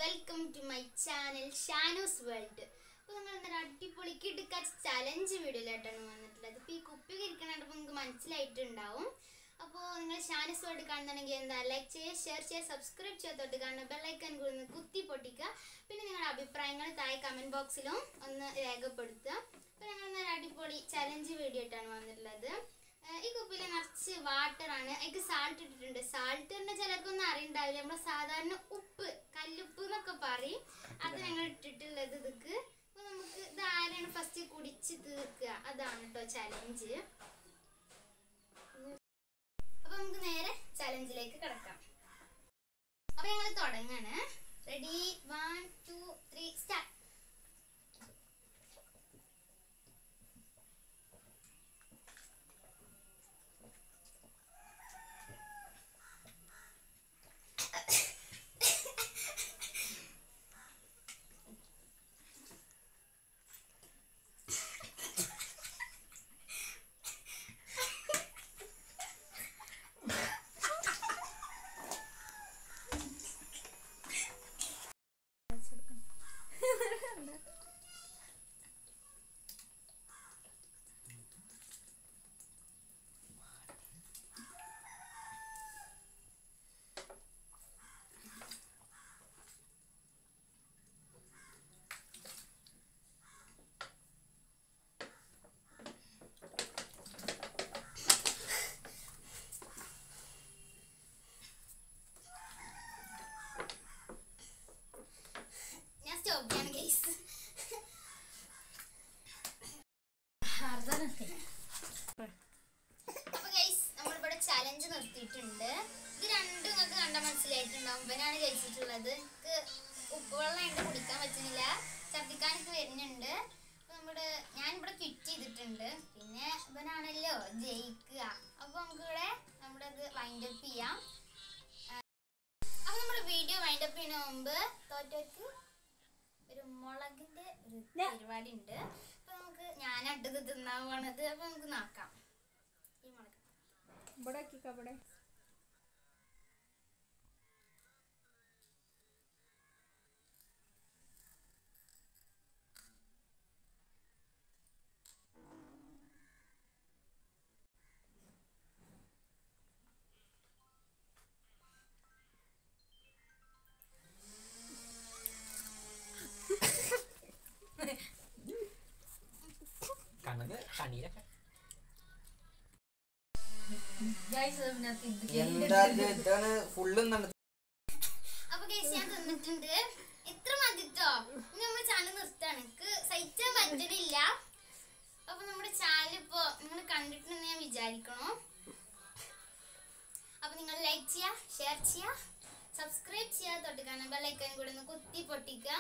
welcome to my channel Shano's world അപ്പോൾ നമ്മൾ ഇന്നൊരു അടിപൊളി കിടുക്കാച്ച ചലഞ്ച് വീഡിയോയിലായിട്ടാണ് വന്നിട്ടുള്ളത് ഇപ്പോൾ ഈ കുപ്പി ഇരിക്കണപ്പോൾ നിങ്ങൾക്ക് മനസ്സിലായിട്ടുണ്ടാവും അപ്പോൾ നിങ്ങൾ ഷാനോസ് വേൾഡ് കാണുന്നുണ്ടെങ്കിൽ എന്താ ലൈക്ക് ചെയ്യുക ഷെയർ ചെയ്യുക സബ്സ്ക്രൈബ് ചെയ്യുക തൊട്ട് കാണുന്ന ബെല്ലൈക്കൻ കൂടി ഒന്ന് കുത്തി പൊട്ടിക്കുക പിന്നെ നിങ്ങളുടെ അഭിപ്രായങ്ങൾ താഴെ കമൻറ്റ് ബോക്സിലും ഒന്ന് രേഖപ്പെടുത്തുക അപ്പോൾ ഞങ്ങൾ ഇന്നൊരു അടിപൊളി ചലഞ്ച് വീഡിയോ ആയിട്ടാണ് വന്നിട്ടുള്ളത് ഏഹ് ഈ കുപ്പിയിൽ നിറച്ച് വാട്ടറാണ് അതിക്ക് സാൾട്ട് ഇട്ടിട്ടുണ്ട് സാൾട്ട് തന്നെ ചിലർക്കൊന്നും അറിയണ്ടാവില്ല നമ്മൾ സാധാരണ ഉപ്പ് കല്ലുപ്പ് എന്നൊക്കെ പറയും അത് ഞങ്ങൾ ഇട്ടിട്ടുള്ളത് ഇതൊക്കെ അപ്പോൾ നമുക്ക് ഇത് ആരാണ് ഫസ്റ്റ് കുടിച്ച് തീർക്കുക അതാണ് കേട്ടോ ചലഞ്ച് അപ്പൊ നമുക്ക് നേരെ ചലഞ്ചിലേക്ക് കിടക്കാം അപ്പൊ ഞങ്ങൾ തുടങ്ങാണ് ready one two three start ഞാൻ സ്റ്റോപ്പ് ചെയ്യാണ് ഗൈസ് അപ്പൊ ഗൈസ് നമ്മളിവിടെ ചലഞ്ച് നിർത്തിയിട്ടുണ്ട് ഇത് രണ്ടും നിങ്ങൾക്ക് കണ്ട മനസ്സിലായിട്ടുണ്ടാവും ഇവനാണ് കഴിച്ചിട്ടുള്ളത് എനിക്ക് ഉപ്പുവെള്ളം ഉണ്ട് കുടിക്കാൻ പറ്റുന്നില്ല ഛർദിക്കാനൊക്കെ വരുന്നുണ്ട് അപ്പൊ നമ്മുടെ ഞാനിവിടെ ക്വിറ്റ് ചെയ്തിട്ടുണ്ട് പിന്നെ ഇവനാണല്ലോ ജയിക്കുക അപ്പൊ നമുക്കിവിടെ നമ്മുടെ ഇത് വൈൻഡ് അപ്പ് ചെയ്യാം അപ്പൊ നമ്മുടെ വീഡിയോ വൈൻഡ് അപ്പ് ചെയ്യുന്ന മുമ്പ് തോറ്റോക്ക് ഒരു മുളകിന്റെ ഒരു പരിപാടി ഉണ്ട് അപ്പൊ നമുക്ക് ഞാൻ അടുത്ത് തിന്നാൻ പോണത് അപ്പൊ നമുക്ക് നോക്കാം ഈ മുളക് ഇവിടെ ആക്കിക്ക ഇവിടെ കണ്ണത് കണ്ണീരൊക്കെ എന്താ ഇത് ഇതാണ് ഫുള്ളും നട അപ്പൊ കേസ് ഞാൻ തിന്നിട്ടുണ്ട് എത്ര മതിട്ടോ ഇനി നമ്മുടെ ചാനൽ നിർത്താണ് എനിക്ക് സഹിച്ചാൻ പറ്റണില്ല അപ്പൊ നമ്മുടെ ചാനൽ ഇപ്പോ നിങ്ങൾ കണ്ടിട്ടുണ്ടെന്ന് ഞാൻ വിചാരിക്കണോ അപ്പൊ നിങ്ങൾ ലൈക്ക് ചെയ്യുക ഷെയർ ചെയ്യുക സബ്സ്ക്രൈബ് ചെയ്യുക തൊട്ട് കാണാൻ ബെല്ലൈക്കൻ കൂടെ ഒന്ന് കുത്തി പൊട്ടിക്കുക